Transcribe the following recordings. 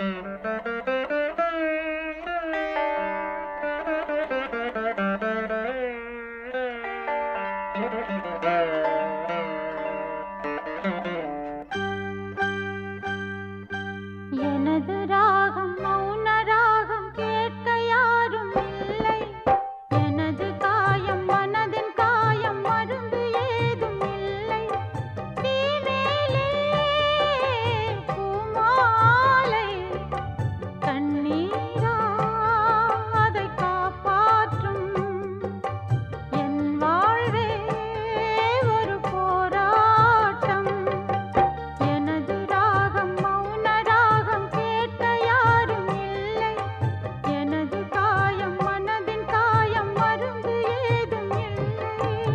எனது ராகம் மௌன ராகம் கேட்க யாரும் இல்லை எனது காயம் மனதின் காயம் மருந்து ஏதும் இல்லை தீமேலே பூமாலை கண்ணீரா அதை காப்பாற்றும் என் வாழ்வே ஒரு போராட்டம் எனது ராகம் மௌன ராகம் கேட்க யாரும் இல்லை எனது காயம் மனதின் காயம் மருந்து ஏதும் இல்லை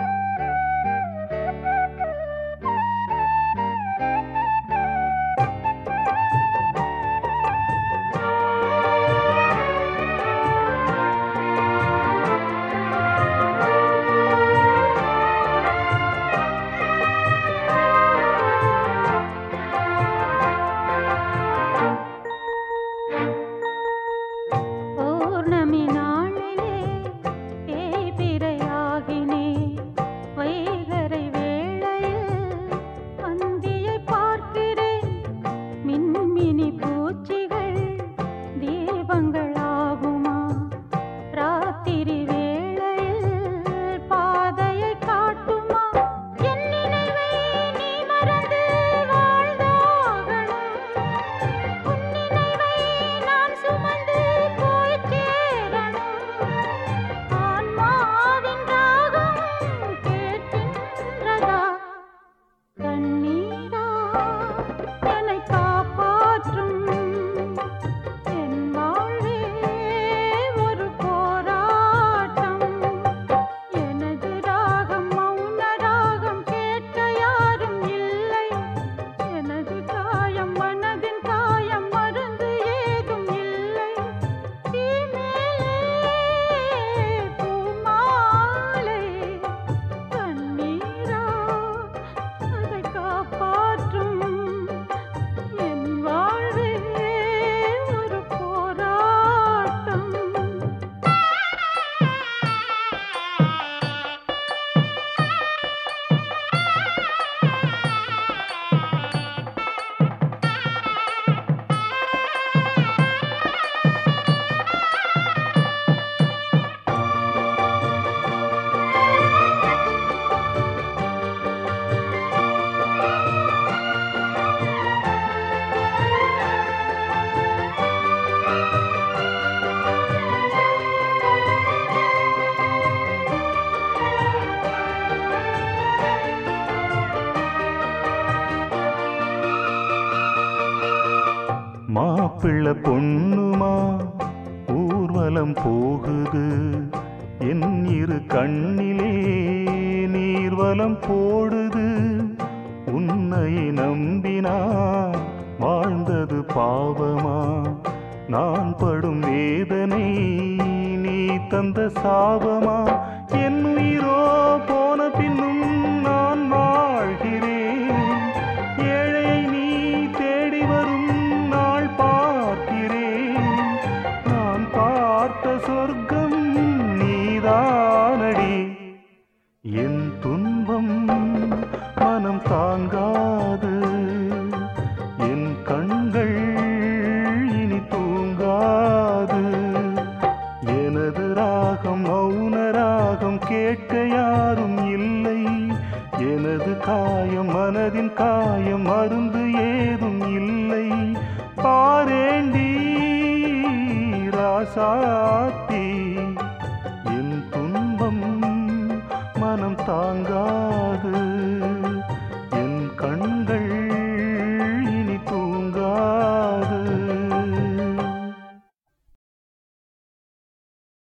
பௌர்ணமி நாளிலே தேய்பிரையாகினே வைகரை வேளையில் அந்தியை பார்க்கிறேன் மின்மினி பூச்சிகள் தீபங்களாகுமா ராத்திரி வேளையில் பாதையை காட்டுமா என் நினைவை நீ மறந்து வாழ்ந்தாகணும் உன் நினைவை நான் சுமந்து போய் சேரணும் ஆன்மாவின் ராகம் கேட்கின்றதா கண்ணீரா என்னை காப்பாற்றும் என் வாழ்வே ஒரு போராட்டம் எனது ராகம் மௌன ராகம் கேட்க யாரும் இல்லை எனது காயம் மனதின் காயம் மருந்து ஏதும் இல்லை தீமேலே பூமாலை கண்ணீரா அதை காப்பாற்றும் என் வாழ்வே ஒரு போராட்டம் மாப்பிள்ளை பொண்ணுமா ஊர்வலம் போகுது என் இரு கண்ணிலே நீர்வலம் போடுது உன்னை நம்பினா வாழ்ந்தது பாவமா நான் படும் வேதனை நீ தந்த சாபமா என் உயிரோ போன பின்னும் நான் வாழ்கிறேன் ஏழையை நீ தேடி வரும் நாள் பார்க்கிறேன் நான் பார்த்த சொர்க்கம் நீதானடி என் துன்பம் மனம் தாங்காது என் கண்கள் இனி தூங்காது எனது ராகம் மௌன ராகம் கேட்க யாரும் இல்லை எனது காயம் மனதின் காயம் மருந்து ஏதும் இல்லை பாரேண்டி ராசாத்தி